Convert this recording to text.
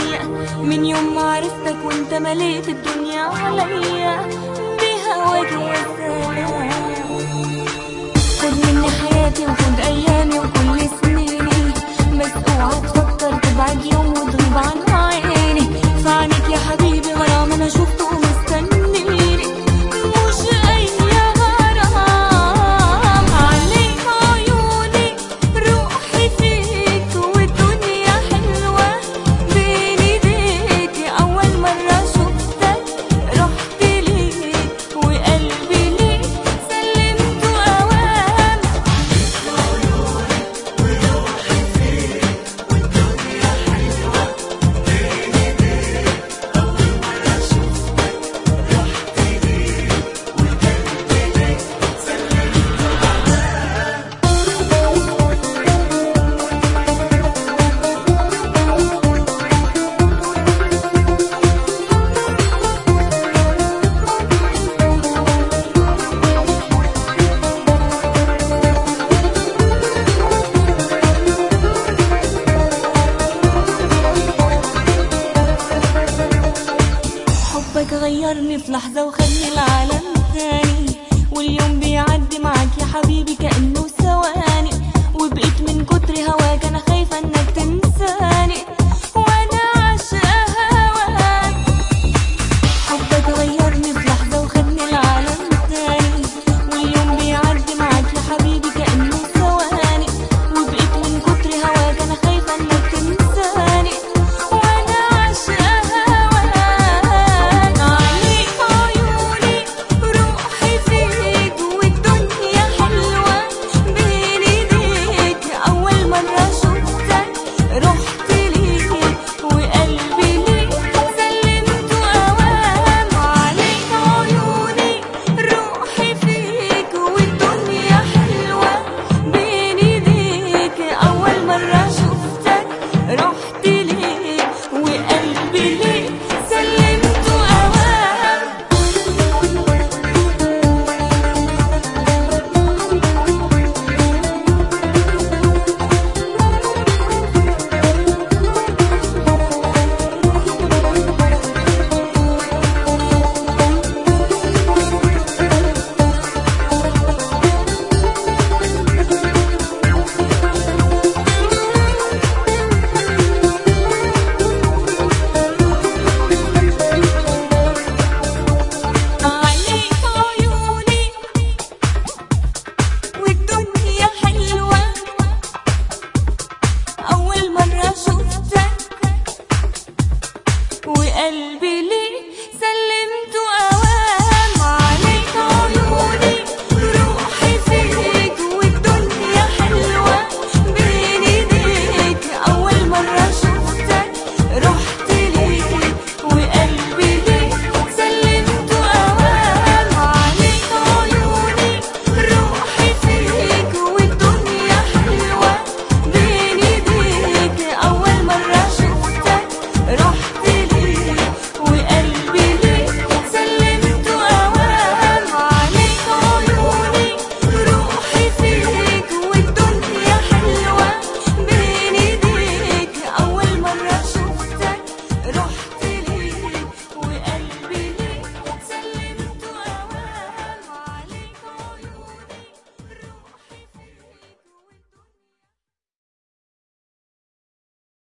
عليا من يوم ما عرفتك وانت مليت الدنيا عليا بهواك يا سلام خد مني حياتي وخد ايامي وكل سنيني بس اوعى تفكر تبعد يوم وتغيب عن عيني في عينيك يا حبيبي غرام انا شفته ومستنيني مش اي غرام عليك عيوني روحي فيك والدنيا حلوة بين ايديك اول مرة شفتك رحت ليك وقلبي ليك سلمته اوام حبك غيرني في لحظة وخدني لعالم تاني واليوم بيعدي معاك يا حبيبي كأنه ثواني وبقيت من كتر هواك أنا